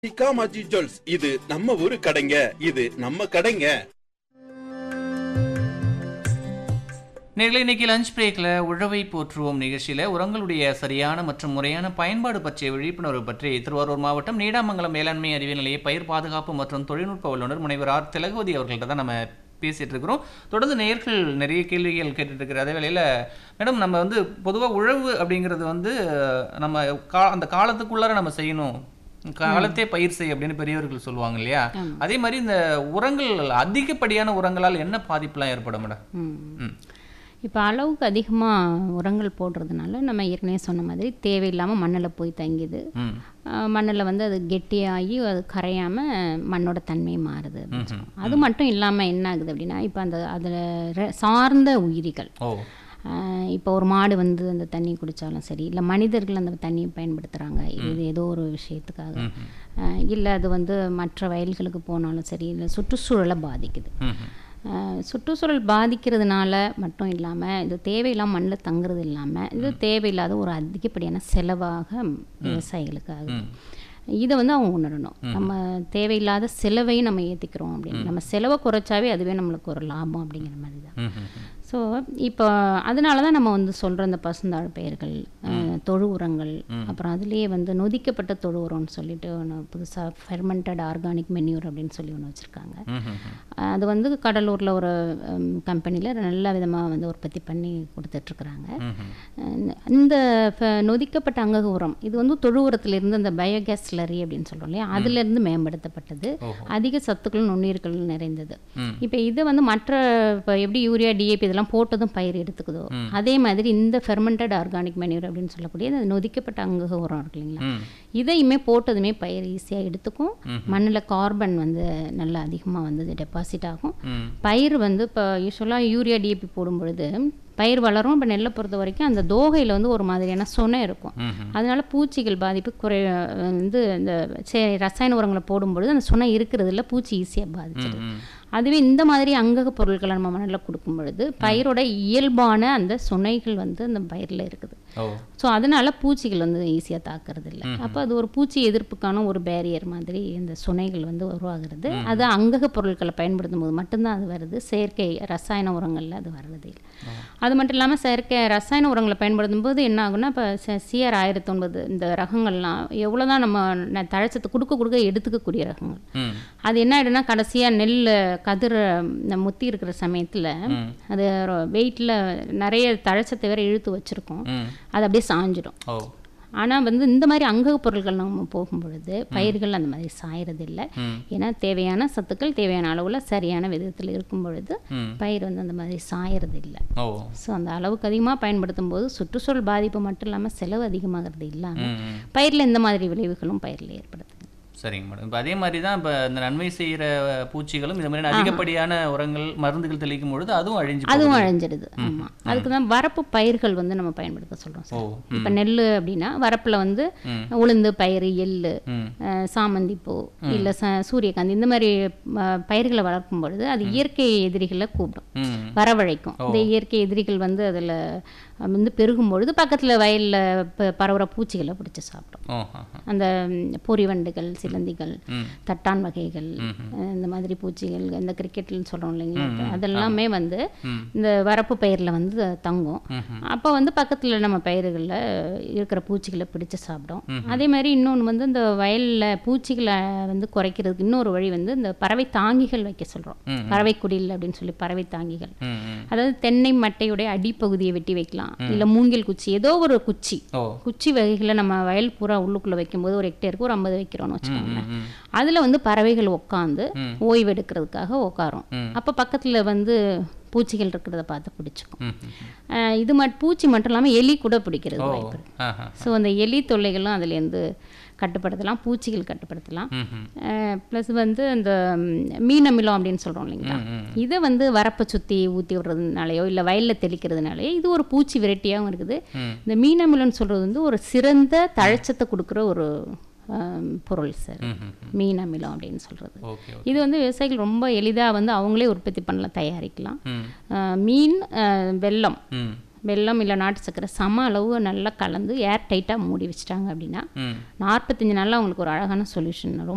காமாஜி jewels இது நம்ம ஊரு கடைங்க இது நம்ம கடைங்க நேர்களை இன்னைக்கு லஞ்ச் பிரேக்கில் உழவை போற்றுவோம் நிகழ்ச்சியில் உரங்களுடைய சரியான மற்றும் முறையான பயன்பாடு பற்றிய விழிப்புணர்வு பற்றி திருவாரூர் மாவட்டம் நீடாமங்கலம் மேலாண்மை அறிவியல் நிலைய பயிர் பாதுகாப்பு மற்றும் தொழில்நுட்ப வல்லுநர் முனைவர் ஆர் திலகவதி அவர்கள்ட்ட தான் நம்ம பேசிட்டு இருக்கிறோம் தொடர்ந்து நேர்கள் நிறைய கேள்விகள் கேட்டுட்டு இருக்கிற அதே வேளையில் மேடம் நம்ம வந்து பொதுவாக உழவு அப்படிங்கிறது வந்து நம்ம கா அந்த காலத்துக்குள்ளார நம்ம செய்யணும் காலத்தே பயிர் செய் அப்படின்னு பெரியவர்கள் சொல்லுவாங்க இல்லையா அதே மாதிரி இந்த உரங்கள் அதிகப்படியான உரங்களால் என்ன பாதிப்புலாம் ஏற்படும் மேடம் ம் இப்போ அளவுக்கு அதிகமாக உரங்கள் போடுறதுனால நம்ம ஏற்கனவே சொன்ன மாதிரி தேவையில்லாமல் மண்ணில் போய் தங்கிது ம் மண்ணில் வந்து அது கெட்டியாகி அது கரையாமல் மண்ணோட தன்மை மாறுது அப்படின்னு சொல்லுவோம். அது மட்டும் இல்லாமல் என்ன ஆகுது அப்படின்னா இப்போ அந்த அதில் சார்ந்த உயிரிகள் ஓ ஆஹ் இப்போ ஒரு மாடு வந்து அந்த தண்ணி குடித்தாலும் சரி இல்லை மனிதர்கள் அந்த தண்ணியை பயன்படுத்துகிறாங்க இது ஏதோ ஒரு விஷயத்துக்காக இல்லை அது வந்து மற்ற வயல்களுக்கு போனாலும் சரி இல்லை சுற்றுச்சூழலை பாதிக்குது ம் ஆஹ் சுற்றுச்சூழல் பாதிக்கிறதுனால மட்டும் இல்லாமல் இது தேவையில்லாம மண்ணில் தங்குறது இல்லாமல் இது தேவையில்லாத ஒரு அதிகப்படியான செலவாக விவசாயிகளுக்கு ஆகுது இதை வந்து அவங்க உணரணும் நம்ம தேவையில்லாத செலவையும் நம்ம ஏற்றிக்கிறோம் அப்படின்னு நம்ம செலவை குறைச்சாவே அதுவே நம்மளுக்கு ஒரு லாபம் அப்படிங்கிற மாதிரி தான் ம் ம் ம். ஸோ இப்போ அதனால தான் நம்ம வந்து சொல்கிற இந்த பசுந்தாழ் பயிர்கள் அஹ், தொழு உரங்கள் அப்புறம் அதுலேயே வந்து நொதிக்கப்பட்ட தொழு உரம்னு சொல்லிட்டு ஒன்று புதுசாக ஃபெர்மெண்டட் ஆர்கானிக் மென்யூர் அப்படின்னு சொல்லி ஒன்று வச்சுருக்காங்க ம் ம் ம். அது வந்து கடலூரில் ஒரு கம்பெனியில் நல்ல விதமாக வந்து உற்பத்தி பண்ணி கொடுத்துட்ருக்குறாங்க இந்த ஃப- நொதிக்கப்பட்ட அங்கக உரம் இது வந்து தொழு உரத்திலிருந்து அந்த பயோகேஸ் ஸ்லரி அப்படின்னு சொல்கிறோம் இல்லையா அதுலேருந்து மேம்படுத்தப்பட்டது அதிக சத்துக்கள் நுண்ணுயிர்கள் நிறைந்தது இப்போ இது வந்து மற்ற இப்போ எப்படி யூரியா டிஏபி இதெல்லாம் போட்டதும் பயிர் எடுத்துக்குதோ அதே மாதிரி இந்த ஃபெர்மெண்டட் ஆர்கானிக் மென்யூர் அப்படின்னு சொல்லக்கூடிய இந்த நொதிக்கப்பட்ட அங்கக உரம் இருக்கு இல்லைங்களா ம். இதையுமே போட்டதுமே பயிர் ஈஸியாக எடுத்துக்கும் மண்ணில் கார்பன் வந்து நல்லா அதிகமாக வந்து டெபாசிட் ஆகும் ம். பயிர் வந்து இப்போ யூஸ்வலாக யூரியா டிஏபி போடும் பொழுது பயிர் வளரும் இப்போ நெல்லை பொறுத்த வரைக்கும் அந்த தோகையில் வந்து ஒரு மாதிரியான சொனை இருக்கும் அதனால பூச்சிகள் பாதிப்பு குறை வந்து இந்த சே- ரசாயன உரங்களை போடும்பொழுது அந்த சொனை இருக்கிறது இல்ல பூச்சி ஈஸியாக பாதிச்சிடுது ம். அதுவே இந்த மாதிரி அங்கக பொருட்களை நம்ம மண்ணில் கொடுக்கும் பொழுது பயிரோட இயல்பான அந்த சுனைகள் வந்து அந்த பயிரில் இருக்குது ஓ ஸோ அதனால பூச்சிகள் வந்து ஈஸியாக தாக்குறது இல்லை அப்போ அது ஒரு பூச்சி எதிர்ப்புக்கான ஒரு பேரியர் மாதிரி இந்த சுனைகள் வந்து உருவாகிறது அது அங்கக பொருட்களை பயன்படுத்தும் போது மட்டும்தான் அது வருது செயற்கை ரசாயன உரங்களில் அது வர்றது இல்லை அது மட்டும் இல்லாமல் செயற்கை ரசாயன உரங்களை பயன்படுத்தும் போது என்ன ஆகும்னா இப்போ சிஆர் ஆயிரத்தி ஒன்பது இந்த ரகங்கள்லாம் எவ்வளோ தான் நம்ம ந- தழைச்சத்து கொடுக்க கொடுக்க எடுத்துக்கக்கூடிய ரகங்கள் ம் அது என்ன ஆயிடும்னா கடைசியாக நெல் கதிர் ம், முத்தி இருக்கிற சமயத்தில் அது வெயிட்டில் நிறைய தழைச்சத்தை வேற இழுத்து வச்சுருக்கோம் ம் அது அப்படியே சாஞ்சிடும் ஓ ஆனால் வந்து இந்த மாதிரி அங்கக பொருட்கள் நம்ம போகும் பொழுது பயிர்கள் அந்த மாதிரி சாயறது இல்லை ம். ஏன்னா தேவையான சத்துக்கள் தேவையான அளவில் சரியான விதத்தில் இருக்கும் பொழுது ம். பயிர் வந்து அந்த மாதிரி சாயறது இல்லை ஓ ஸோ அந்த அளவுக்கு அதிகமாக பயன்படுத்தும் போது சுற்றுச்சூழல் பாதிப்பு மட்டும் இல்லாமல் செலவு அதிகமாகிறது இல்லாமல் ம் ம். பயிரில் இந்த மாதிரி விளைவுகளும் பயிரில் ஏற்படுத்துது சரிங்க மேடம் இப்போ அதே மாதிரி தான் இப்போ இந்த நன்மை செய்கிற பூச்சிகளும் இந்த மாதிரி அதிகப்படியான உரங்கள் மருந்துகள் தெளிக்கும் பொழுது அதுவும் அழிஞ்சு அதுவும் போகுது. அழிஞ்சிடுது ஆமாம் அதுக்கு தான் வரப்பு பயிர்கள் வந்து நம்ம பயன்படுத்த சொல்கிறோம் ஓ சார் இப்போ நெல் அப்படின்னா வரப்பில் வந்து ம். உளுந்து பயிறு எள்ளு ம் அஹ், சாமந்தி பூ இல்லை ச சூரியகாந்தி இந்த மாதிரி அஹ், பயிர்களை வளர்க்கும் பொழுது அது இயற்கை எதிரிகளை கூப்பிடும் ம் வரவழைக்கும் இந்த இயற்கை எதிரிகள் வந்து அதில் வந்து பெருகும் பொழுது பக்கத்தில் வயலில் பரவுற பூச்சிகளை பிடிச்சி சாப்பிடும் ஓ ஆ, ஆ. அந்த ம், பொறி வண்டுகள் சிலந்திகள் ம். தட்டான் வகைகள் அஹ், இந்த மாதிரி பூச்சிகள் இந்த கிரிக்கெட்னு சொல்கிறோம் இல்லைங்களா அதெல்லாமே வந்து இந்த வரப்பு பயிரில் வந்து தங்கும் அப்போ வந்து பக்கத்தில் நம்ம பயிர்களில் இருக்கிற பூச்சிகளை பிடிச்சு சாப்பிடும் அதே மாதிரி இன்னொன்று வந்து இந்த வயலில் பூச்சிகளை வந்து குறைக்கிறதுக்கு இன்னொரு வழி வந்து இந்த பறவை தாங்கிகள் வைக்க சொல்கிறோம் பறவை குடில் அப்படின்னு சொல்லி பறவை தாங்கிகள் ம் ம் அதாவது தென்னை மட்டையுடைய அடிப்பகுதியை வெட்டி வைக்கலாம் இல்லை மூங்கில் குச்சி ஏதோ ஒரு குச்சி ஓ குச்சி வகைகளை நம்ம வயல் பூரா உள்ளுக்குள்ளே வைக்கும்போது ஒரு ஹெக்டேருக்கு ஒரு ஐம்பது வைக்கிறோம்னு வச்சுக்கோங்களேன் ம் அதில் வந்து பறவைகள் உட்காந்து ஓய்வு எடுக்கிறதுக்காக உட்காரும் அப்போ பக்கத்தில் வந்து பூச்சிகள் இருக்கிறத பார்த்து பிடிச்சிக்கும் ம் ம். அஹ் இது மட் பூச்சி மட்டும் இல்லாமல் எலி கூட பிடிக்கிறது ஓ வாய்ப்பு இருக்கு ஆஹா ஸோ அந்த எலி தொல்லைகளும் அதுலேருந்து கட்டுப்படுத்தலாம் பூச்சிகள் கட்டுப்படுத்தலாம் ம் ம் ப்ளஸ் வந்து அந்த ம், மீன் அமிலம் அப்படின்னு சொல்கிறோம் இல்லைங்களா இதை வந்து வரப்பை சுற்றி ஊற்றி விடுறதுனாலையோ இல்லை வயலில் தெளிக்கிறதுனாலயோ இது ஒரு பூச்சி வெரைட்டியாகவும் இருக்குது இந்த மீன் அமிலம்னு சொல்கிறது வந்து ஒரு சிறந்த தழைச்சத்தை கொடுக்குற ஒரு ஆம், பொருள் சார் ம் ம் மீன் அமிலம் அப்படின்னு சொல்கிறது ஓகே இது வந்து விவசாயிகள் ரொம்ப எளிதாக வந்து அவங்களே உற்பத்தி பண்ணலாம் தயாரிக்கலாம் ம் ஆஹ் மீன் ஆஹ் வெல்லம் ம் வெல்லம் இல்லை நாட்டு சக்கரை சம அளவு நல்லா கலந்து ஏர் டைட்டாக மூடி வச்சிட்டாங்க அப்படின்னா ம் நாற்பத்தஞ்சு நாளில் அவங்களுக்கு ஒரு அழகான சொல்யூஷன் ரொம்ப